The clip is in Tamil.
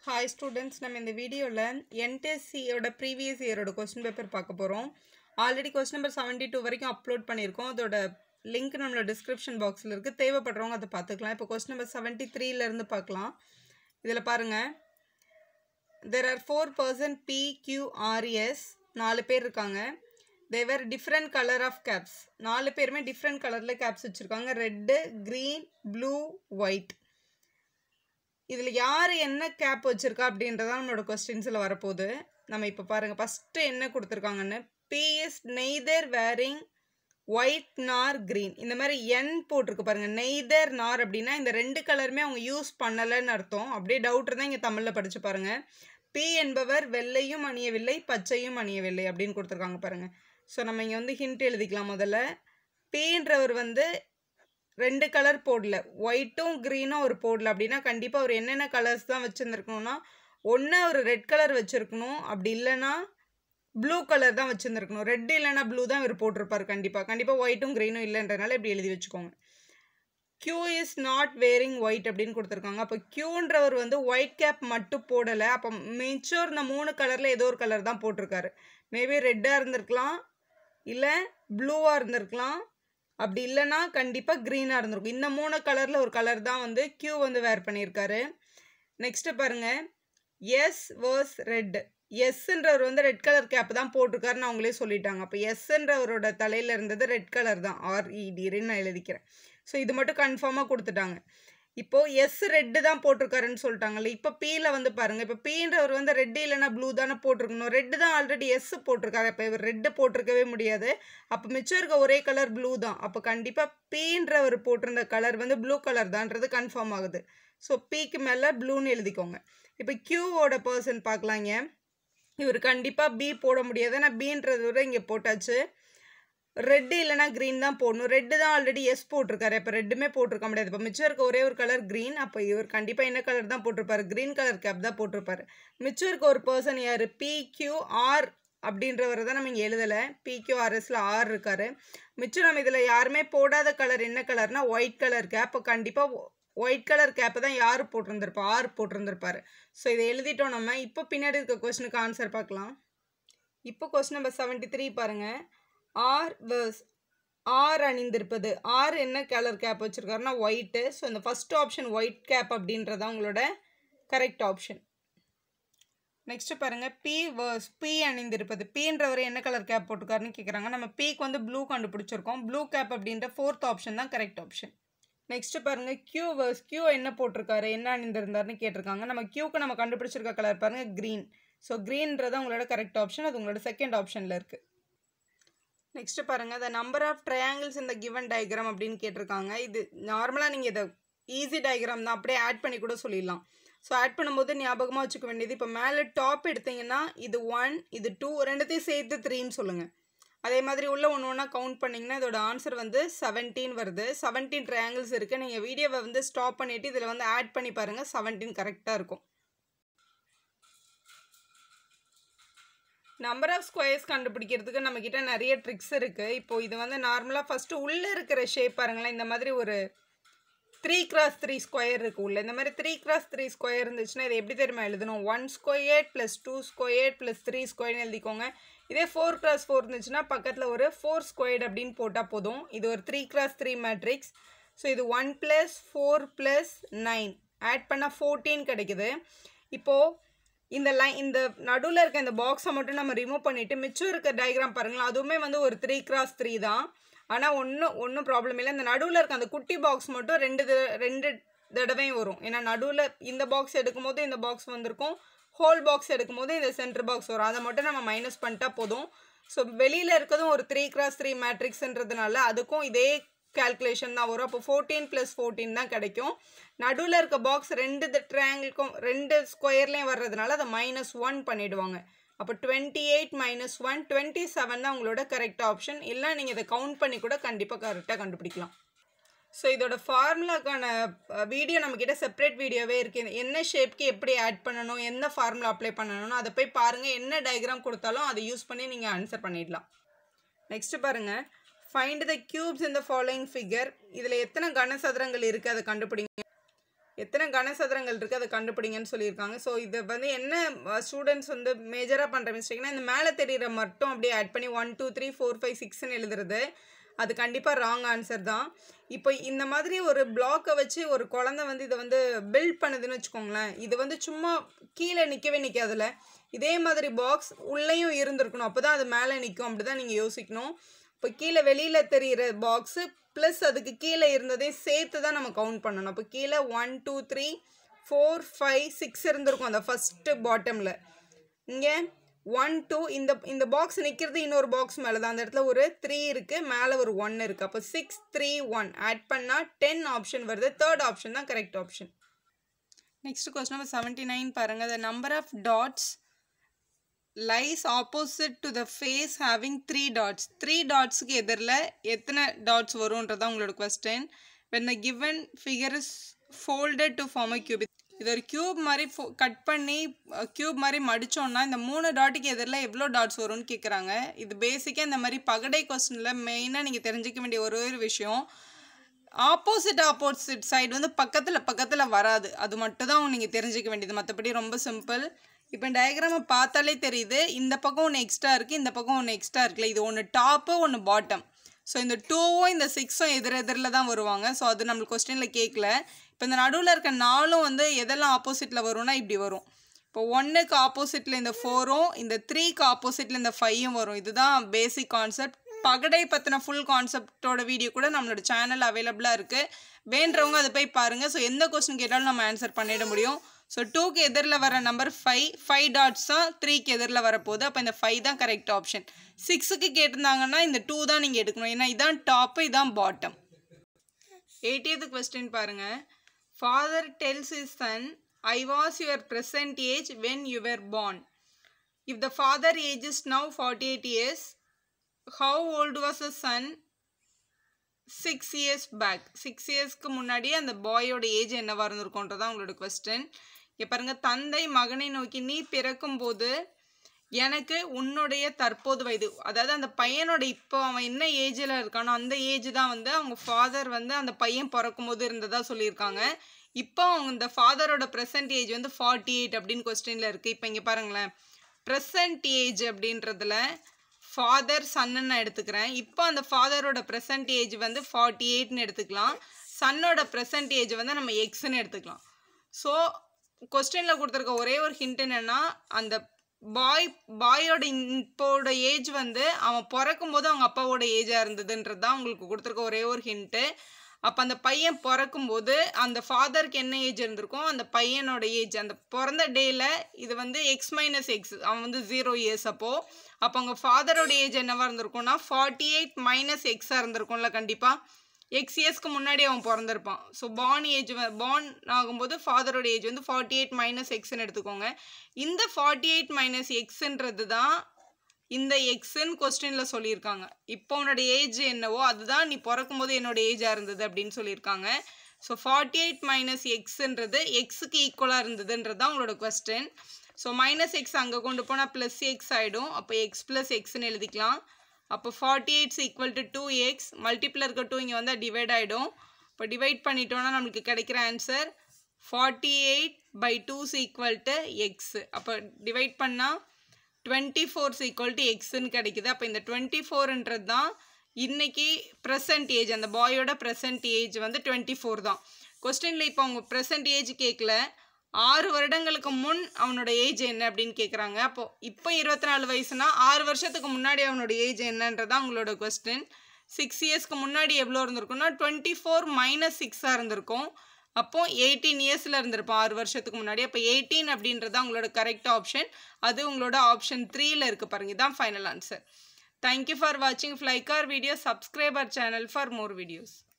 ஹாய் ஸ்டூடெண்ட்ஸ் நம்ம இந்த வீடியோவில் என்டிஎஸ்சியோட ப்ரீவியஸ் இயரோட கொஸ்டின் பேப்பர் பார்க்க போகிறோம் already question number seventy two வரைக்கும் அப்லோட் பண்ணியிருக்கோம் அதோட லிங்க் நம்மளோட டிஸ்கிரிப்ஷன் பாக்ஸில் இருக்குது தேவைப்படுறவங்க அதை பார்த்துக்கலாம் இப்போ கொஸ்டின் நம்பர் செவன்ட்டி த்ரீலேருந்து பார்க்கலாம் இதில் பாருங்கள் there are four person P Q R S நாலு பேர் இருக்காங்க they are different colour of caps நாலு பேருமே டிஃப்ரெண்ட் கலரில் கேப்ஸ் வச்சுருக்காங்க ரெட்டு க்ரீன் ப்ளூ ஒயிட் இதில் யார் என்ன கேப் வச்சுருக்கா அப்படின்றதான் நம்மளோட கொஸ்டின்ஸில் வரப்போகுது நம்ம இப்போ பாருங்கள் ஃபஸ்ட்டு என்ன கொடுத்துருக்காங்கன்னு P is neither wearing white nor green இந்த மாதிரி என் போட்டிருக்கு பாருங்கள் நெய்தர் நார் அப்படின்னா இந்த ரெண்டு கலருமே அவங்க யூஸ் பண்ணலைன்னு அர்த்தம் அப்படியே டவுட் இருந்தால் இங்கே தமிழில் படித்து பாருங்கள் பி என்பவர் வெள்ளையும் அணியவில்லை பச்சையும் அணியவில்லை அப்படின்னு கொடுத்துருக்காங்க பாருங்கள் ஸோ நம்ம இங்கே வந்து ஹிண்ட் எழுதிக்கலாம் முதல்ல பீன்றவர் வந்து ரெண்டு கலர் போடல ஒயிட்டும் க்ரீனும் அவர் போடல அப்படின்னா கண்டிப்பாக அவர் என்னென்ன கலர்ஸ் தான் வச்சுருந்துருக்கணும்னா ஒன்று அவர் ரெட் கலர் வச்சுருக்கணும் அப்படி இல்லைன்னா ப்ளூ கலர் தான் வச்சுருந்துருக்கணும் ரெட் இல்லைன்னா ப்ளூ தான் இவர் போட்டிருப்பார் கண்டிப்பாக கண்டிப்பாக ஒயிட்டும் க்ரீனும் இல்லைன்றனால இப்படி எழுதி வச்சுக்கோங்க Q is not wearing white அப்படின்னு கொடுத்துருக்காங்க அப்போ க்யூன்றவர் வந்து ஒயிட் கேப் மட்டும் போடலை அப்போ மிச்சம் இந்த மூணு கலரில் ஏதோ ஒரு கலர் தான் போட்டிருக்காரு மேபி ரெட்டாக இருந்திருக்கலாம் இல்லை ப்ளூவாக இருந்திருக்கலாம் அப்படி இல்லைன்னா கண்டிப்பாக க்ரீனாக இருந்திருக்கும் இந்த மூணு கலரில் ஒரு கலர் தான் வந்து க்யூ வந்து வேர் பண்ணியிருக்காரு நெக்ஸ்ட்டு பாருங்கள் எஸ் வேர்ஸ் ரெட் எஸ்ன்றவர் வந்து ரெட் கலர் கேப் தான் போட்டிருக்காருன்னு அவங்களே சொல்லிட்டாங்க அப்போ எஸ்ன்றவரோட தலையில் இருந்தது ரெட் கலர் தான் ஆர்இடின்னு நான் எழுதிக்கிறேன் ஸோ இது மட்டும் கன்ஃபார்மாக கொடுத்துட்டாங்க இப்போது எஸ் ரெட்டு தான் போட்டிருக்காருன்னு சொல்லிட்டாங்கல்ல இப்போ பியில் வந்து பாருங்கள் இப்போ பீன்றவர் வந்து ரெட்டு இல்லைனா ப்ளூ தானே போட்டிருக்கணும் ரெட்டு தான் ஆல்ரெடி எஸ் போட்டிருக்காரு இப்போ இவர் ரெட்டு போட்டிருக்கவே முடியாது அப்போ மிச்சம் இருக்க ஒரே கலர் ப்ளூ தான் அப்போ கண்டிப்பாக பீன்றவர் போட்டிருந்த கலர் வந்து ப்ளூ கலர் தான்றது கன்ஃபார்ம் ஆகுது ஸோ பிக்கு மேலே ப்ளூன்னு எழுதிக்கோங்க இப்போ க்யூவோட பர்சன் பார்க்கலாங்க இவர் கண்டிப்பாக பி போட முடியாது ஏன்னா பீன்றது விட இங்கே போட்டாச்சு ரெட்டு இல்லைனா க்ரீன் தான் போடணும் ரெட்டு தான் ஆல்ரெடி எஸ் போட்டிருக்காரு இப்போ ரெட்டுமே போட்டிருக்க முடியாது இப்போ மிச்சம் இருக்க ஒரே ஒரு கலர் க்ரீன் அப்போ இவர் கண்டிப்பாக என்ன கலர் தான் போட்டிருப்பாரு க்ரீன் கலர் கேப் தான் போட்டிருப்பாரு மிச்சம் இருக்க ஒரு பர்சன் யார் பிக்யூஆர் அப்படின்றவர் தான் நம்ம இங்கே எழுதலை பிக்யூஆர்எஸில் ஆர் இருக்கார் மிச்சம் நம்ம இதில் யாருமே போடாத கலர் என்ன கலர்னா ஒயிட் கலர் கேப் இப்போ கண்டிப்பாக ஒயிட் கலர் கேப்பை தான் யார் போட்டிருந்திருப்பா ஆர் போட்டிருந்திருப்பாரு ஸோ இதை எழுதிட்டோம் நம்ம இப்போ பின்னாடி இருக்க கொஸ்டினுக்கு ஆன்சர் பார்க்கலாம் இப்போ கொஸ்டின் நம்பர் செவன்ட்டி த்ரீ பாருங்கள் ஆர் வேர்ஸ் ஆர் அணிந்திருப்பது ஆர் என்ன கலர் கேப் வச்சுருக்காருன்னா ஒயிட்டு ஸோ இந்த ஃபஸ்ட் ஆப்ஷன் ஒயிட் கேப் அப்படின்றதான் உங்களோட கரெக்ட் ஆப்ஷன் நெக்ஸ்ட்டு பாருங்கள் பி வேர்ஸ் பி அணிந்திருப்பது பீன்றவர் என்ன கலர் கேப் போட்டிருக்காருன்னு கேட்குறாங்க நம்ம பிக்கு வந்து ப்ளூ கண்டுபிடிச்சிருக்கோம் ப்ளூ கேப் அப்படின்ற ஃபோர்த் ஆப்ஷன் தான் கரெக்ட் ஆப்ஷன் நெக்ஸ்ட் பாருங்கள் கியூ வேர்ஸ் கியூ என்ன போட்டிருக்காரு என்ன அணிந்திருந்தாருன்னு கேட்டிருக்காங்க நம்ம கியூக்கு நம்ம கண்டுபிடிச்சிருக்க கலர் பாருங்கள் க்ரீன் ஸோ க்ரீன்றது உங்களோட கரெக்ட் ஆப்ஷன் அது உங்களோட செகண்ட் ஆப்ஷனில் இருக்குது நெக்ஸ்ட்டு பாருங்கள் த நம்பர் ஆஃப் ட்ரையாங்கிள்ஸ் இந்த கிவன் டயக்ராம் அப்படின்னு கேட்டிருக்காங்க இது நார்மலாக நீங்கள் இதை ஈஸி டயக்ராம் தான் அப்படியே ஆட் பண்ணி கூட சொல்லிடலாம் ஸோ ஆட் பண்ணும்போது ஞாபகமாக வச்சுக்க வேண்டியது இப்போ மேலே டாப் எடுத்தீங்கன்னா இது ஒன் இது டூ ரெண்டுத்தையும் சேர்த்து த்ரீன்னு சொல்லுங்கள் அதே மாதிரி உள்ள ஒன்று ஒன்றா கவுண்ட் பண்ணிங்கன்னா இதோட ஆன்சர் வந்து செவன்டீன் வருது செவன்டீன் ட்ரையாங்கிள்ஸ் இருக்குது நீங்கள் வீடியோவை வந்து ஸ்டாப் பண்ணிவிட்டு இதில் வந்து ஆட் பண்ணி பாருங்கள் செவன்டீன் கரெக்டாக இருக்கும் நம்பர் ஆஃப் ஸ்கொயர்ஸ் கண்டுபிடிக்கிறதுக்கு நம்மக்கிட்ட நிறைய ட்ரிக்ஸ் இருக்குது இப்போது இது வந்து நார்மலாக ஃபஸ்ட்டு உள்ளே இருக்கிற ஷேப் பாருங்களேன் இந்த மாதிரி ஒரு த்ரீ கிராஸ் த்ரீ ஸ்கொயர் இருக்குது உள்ள இந்த மாதிரி த்ரீ கிராஸ் த்ரீ ஸ்கொயர் இருந்துச்சுன்னா இதை எப்படி தெரியுமா எழுதணும் one square plus two square plus three ஸ்கொயர்னு எழுதிக்கோங்க இதே ஃபோர் கிராஸ் ஃபோர் இருந்துச்சுன்னா பக்கத்தில் ஒரு ஃபோர் ஸ்கொயர்ட் அப்படின்னு போட்டால் போதும் இது ஒரு three cross three matrix so இது one plus four plus nine add பண்ணால் ஃபோர்டீன் கிடைக்குது இப்போது இந்த லைன் இந்த நடுவில் இருக்க இந்த பாக்ஸை மட்டும் நம்ம ரிமூவ் பண்ணிவிட்டு மிச்சம் இருக்க டயக்ராம் பாருங்களேன் அதுவுமே வந்து ஒரு த்ரீ கிராஸ் த்ரீ தான் ஆனால் ஒன்றும் ஒன்றும் ப்ராப்ளம் இல்லை இந்த நடுவில் இருக்க அந்த குட்டி பாக்ஸ் மட்டும் ரெண்டு ரெண்டு தடவையும் வரும் ஏன்னா நடுவில் இந்த பாக்ஸ் எடுக்கும்போது இந்த பாக்ஸ் வந்திருக்கும் ஹோல் பாக்ஸ் எடுக்கும்போது இந்த சென்டர் பாக்ஸ் வரும் அதை மட்டும் நம்ம மைனஸ் பண்ணிட்டா போதும் ஸோ வெளியில் இருக்கிறதும் ஒரு த்ரீ கிராஸ் த்ரீ மேட்ரிக்ஸ்ன்றதுனால அதுக்கும் இதே கேல்குலேஷன் தான் வரும் அப்போ ஃபோர்டீன் ப்ளஸ் ஃபோர்டீன் தான் கிடைக்கும் நடுவில் இருக்க பாக்ஸ் ரெண்டு ட்ரையாங்கிள்க்கும் ரெண்டு ஸ்கொயர்லேயும் வர்றதுனால அதை மைனஸ் ஒன் பண்ணிவிடுவாங்க அப்போ twenty eight minus one twenty seven தான் உங்களோட கரெக்ட் ஆப்ஷன் இல்லை நீங்கள் இதை கவுண்ட் பண்ணி கூட கண்டிப்பாக கரெக்டாக கண்டுபிடிக்கலாம் ஸோ இதோட ஃபார்முலாக்கான வீடியோ நம்மக்கிட்ட செப்பரேட் வீடியோவே இருக்குது என்ன ஷேப்க்கு எப்படி ஆட் பண்ணணும் எந்த ஃபார்முலா அப்ளை பண்ணணும்னு அதை போய் பாருங்கள் என்ன டயக்ராம் கொடுத்தாலும் அதை யூஸ் பண்ணி நீங்கள் ஆன்சர் பண்ணிடலாம் நெக்ஸ்ட்டு பாருங்கள் ஃபைண்ட் த க்யூப்ஸ் இந்த ஃபாலோயிங் ஃபிகர் இதில் எத்தனை கனசதுரங்கள் இருக்குது அதை கண்டுபிடிங்க எத்தனை கனசதுரங்கள் இருக்குது அதை கண்டுபிடிங்கன்னு சொல்லியிருக்காங்க ஸோ இதை வந்து என்ன ஸ்டூடெண்ட்ஸ் வந்து மேஜராக பண்ணுற மிஸ்டேக்னா இந்த மேலே தெரியிற மட்டும் அப்படியே ஆட் பண்ணி one two three four five சிக்ஸ்னு எழுதுறது அது கண்டிப்பாக ராங் ஆன்சர் தான் இப்போ இந்த மாதிரி ஒரு பிளாக்கை வச்சு ஒரு குழந்தை வந்து இதை வந்து பில்ட் பண்ணுதுன்னு வச்சுக்கோங்களேன் இது வந்து சும்மா கீழே நிற்கவே நிற்காதுல இதே மாதிரி பாக்ஸ் உள்ளேயும் இருந்திருக்கணும் அப்போ தான் அது மேலே நிற்கும் அப்படி தான் நீங்கள் யோசிக்கணும் இப்போ கீழே வெளியில் தெரிகிற பாக்ஸு ப்ளஸ் அதுக்கு கீழே இருந்ததையும் சேர்த்து தான் நம்ம கவுண்ட் பண்ணணும் அப்போ கீழே one two three four five six இருந்திருக்கும் அந்த ஃபஸ்ட்டு பாட்டமில் இங்கே ஒன் டூ இந்த இந்த பாக்ஸ் நிற்கிறது இன்னொரு பாக்ஸ் மேலே தான் அந்த இடத்துல ஒரு த்ரீ இருக்குது மேலே ஒரு ஒன் இருக்குது அப்போ சிக்ஸ் த்ரீ ஒன் ஆட் பண்ணால் டென் ஆப்ஷன் வருது தேர்ட் ஆப்ஷன் தான் correct option next question number seventy nine பாருங்கள் the number of dots lies opposite to the face having three dots three டாட்ஸுக்கு எதிரில் எத்தனை டாட்ஸ் வரும்ன்றதான் உங்களோட question when the given figure is folded to form a cube இது ஒரு கியூப் மாதிரி ஃபோ கட் பண்ணி கியூப் மாதிரி மடித்தோன்னா இந்த மூணு டாட்டுக்கு எதிரில் எவ்வளோ டாட்ஸ் வரும்னு கேட்குறாங்க இது பேசிக்காக இந்த மாதிரி பகடை கொஸ்டினில் மெயினாக நீங்கள் தெரிஞ்சிக்க வேண்டிய ஒரு ஒரு விஷயம் ஆப்போசிட் ஆப்போசிட் சைடு வந்து பக்கத்தில் பக்கத்தில் வராது அது மட்டும் தான் நீங்கள் தெரிஞ்சிக்க வேண்டியது மற்றபடி ரொம்ப சிம்பிள் இப்போ டயக்ராமை பார்த்தாலே தெரியுது இந்த பக்கம் ஒன்று எக்ஸ்ட்ரா இருக்குது இந்த பக்கம் ஒன்று எக்ஸ்ட்ரா இருக்குல்ல இது ஒன்று டாப்பு ஒன்று பாட்டம் ஸோ இந்த டூவும் இந்த சிக்ஸும் எதிர் எதிரில் தான் வருவாங்க ஸோ அது நம்மளுக்கு கொஸ்டினில் கேட்கல இப்போ இந்த நடுவில் இருக்க நாலும் வந்து எதெல்லாம் ஆப்போசிட்டில் வரும்னா இப்படி வரும் இப்போ ஒன்றுக்கு ஆப்போசிட்டில் இந்த ஃபோரும் இந்த த்ரீக்கு ஆப்போசிட்டில் இந்த ஃபைவும் வரும் இதுதான் பேசிக் கான்செப்ட் பகடை பற்றின ஃபுல் கான்செப்டோட வீடியோ கூட நம்மளோட சேனல் அவைலபிளாக இருக்குது வேண்டவங்க அதை போய் பாருங்கள் ஸோ எந்த கொஸ்டின் கேட்டாலும் நம்ம ஆன்சர் பண்ணிட முடியும் ஸோ டூக்கு எதிரில் வர நம்பர் ஃபைவ் ஃபைவ் டாட்ஸ் தான் த்ரீக்கு எதிரில் வரப்போகுது அப்போ இந்த ஃபைவ் தான் கரெக்ட் ஆப்ஷன் சிக்ஸுக்கு கேட்டிருந்தாங்கன்னா இந்த டூ தான் நீங்கள் எடுக்கணும் ஏன்னா இதான் டாப்பு இதான் பாட்டம் எயிட்டியது கொஸ்டின் பாருங்கள் father tells is son I was your present age when you were born if the father age is now forty eight years how old was a son six years back six இயர்ஸ்க்கு முன்னாடியே அந்த பாயோட ஏஜ் என்னவாக இருந்திருக்கோன்றதான் உங்களோட கொஸ்டின் இங்கே பாருங்கள் தந்தை மகனை நோக்கி நீ பிறக்கும்போது எனக்கு உன்னுடைய தற்போது வயது அதாவது அந்த பையனோட இப்போ அவன் என்ன ஏஜில் இருக்கானோ அந்த ஏஜ் தான் வந்து அவங்க ஃபாதர் வந்து அந்த பையன் பிறக்கும் போது இருந்ததா சொல்லியிருக்காங்க இப்போ அவங்க இந்த ஃபாதரோட ப்ரெசன்ட் ஏஜ் வந்து ஃபார்ட்டி எயிட் அப்படின்னு கொஸ்டினில் இருக்குது இப்போ இங்கே பாருங்களேன் ப்ரெசன்ட் ஏஜ் அப்படின்றதுல ஃபாதர் சன்னு நான் எடுத்துக்கிறேன் இப்போ அந்த ஃபாதரோட ப்ரெசன்ட் ஏஜ் வந்து ஃபார்ட்டி எயிட்னு எடுத்துக்கலாம் சன்னோட ப்ரெசன்ட் ஏஜ் வந்து நம்ம எக்ஸ்ன்னு எடுத்துக்கலாம் ஸோ கொஸ்டினில் கொடுத்துருக்க ஒரே ஒரு ஹிண்ட் என்னென்னா அந்த பாய் பாயோட இப்போட ஏஜ் வந்து அவன் பிறக்கும் போது அவங்க அப்பாவோட ஏஜாக இருந்ததுன்றது தான் உங்களுக்கு கொடுத்துருக்க ஒரே ஒரு ஹிண்ட்டு அப்போ அந்த பையன் பிறக்கும்போது அந்த ஃபாதருக்கு என்ன ஏஜ் இருந்திருக்கும் அந்த பையனோட ஏஜ் அந்த பிறந்த டேயில் இது வந்து எக்ஸ் மைனஸ் எக்ஸ் அவன் வந்து ஜீரோ இயர்ஸ் அப்போது அப்போ அவங்க ஃபாதரோட ஏஜ் என்னவாக இருந்திருக்கும்னா ஃபார்ட்டி எயிட் மைனஸ் எக்ஸாக இருந்திருக்கும்ல கண்டிப்பாக எக்ஸ் இயர்ஸ்க்கு முன்னாடி அவன் பிறந்திருப்பான் ஸோ பார்ன் ஏஜ் பார்ன் ஆகும்போது ஃபாதரோட ஏஜ் வந்து ஃபார்ட்டி எயிட் மைனஸ் எக்ஸ்ன்னு எடுத்துக்கோங்க இந்த ஃபார்ட்டி எயிட் மைனஸ் எக்ஸுன்றது தான் இந்த எக்ஸ்ன்னு கொஸ்டினில் சொல்லியிருக்காங்க இப்போ உன்னோட ஏஜ் என்னவோ அதுதான் நீ பிறக்கும் போது என்னோட ஏஜாக இருந்தது அப்படின்னு சொல்லியிருக்காங்க ஸோ ஃபார்ட்டி எயிட் மைனஸ் எக்ஸுன்றது எக்ஸுக்கு ஈக்குவலாக இருந்ததுன்றது தான் உங்களோட கொஸ்டின் ஸோ மைனஸ் எக்ஸ் அங்கே கொண்டு போனால் ப்ளஸ் எக்ஸ் ஆகிடும் அப்போ எக்ஸ் ப்ளஸ் எக்ஸ்ன்னு எழுதிக்கலாம் அப்போ forty eights equal to two X multiple இருக்க டூ இங்கே வந்தால் டிவைட் ஆகிடும் இப்போ டிவைட் பண்ணிட்டோன்னா நம்மளுக்கு கிடைக்கிற answer forty eight by twos equal to X அப்போ டிவைட் பண்ணால் டுவெண்ட்டி ஃபோர்ஸ் ஈக்குவல் டு எக்ஸ்ன்னு கிடைக்குது அப்போ இந்த டுவெண்ட்டி ஃபோர்ன்றது தான் இன்னைக்கு ப்ரெசன்ட் ஏஜ் அந்த பாயோட ப்ரெசன்ட் ஏஜ் வந்து டுவெண்ட்டி ஃபோர் தான் கொஸ்டினில் இப்போ அவங்க ப்ரெசன்ட் ஏஜ் கேட்கல ஆறு வருடங்களுக்கு முன் அவனோட ஏஜ் என்ன அப்படின்னு கேட்குறாங்க அப்போது இப்போ இருபத்தி நாலு வயசுனா ஆறு வருஷத்துக்கு முன்னாடி அவனோட ஏஜ் என்னன்றதான் அவங்களோட கொஸ்டின் சிக்ஸ் இயர்ஸ்க்கு முன்னாடி எவ்வளோ இருந்திருக்கும்னா டுவெண்ட்டி ஃபோர் மைனஸ் சிக்ஸாக இருந்திருக்கும் அப்போ எயிட்டீன் இயர்ஸில் இருந்திருப்போம் ஆறு வருஷத்துக்கு முன்னாடி அப்போ எயிட்டீன் அப்படின்றது தான் உங்களோட கரெக்ட் ஆப்ஷன் அது உங்களோட ஆப்ஷன் த்ரீல இருக்குது பாருங்க இதான் ஃபைனல் ஆன்சர் தேங்க்யூ ஃபார் வாட்சிங் like our video subscriber channel for more videos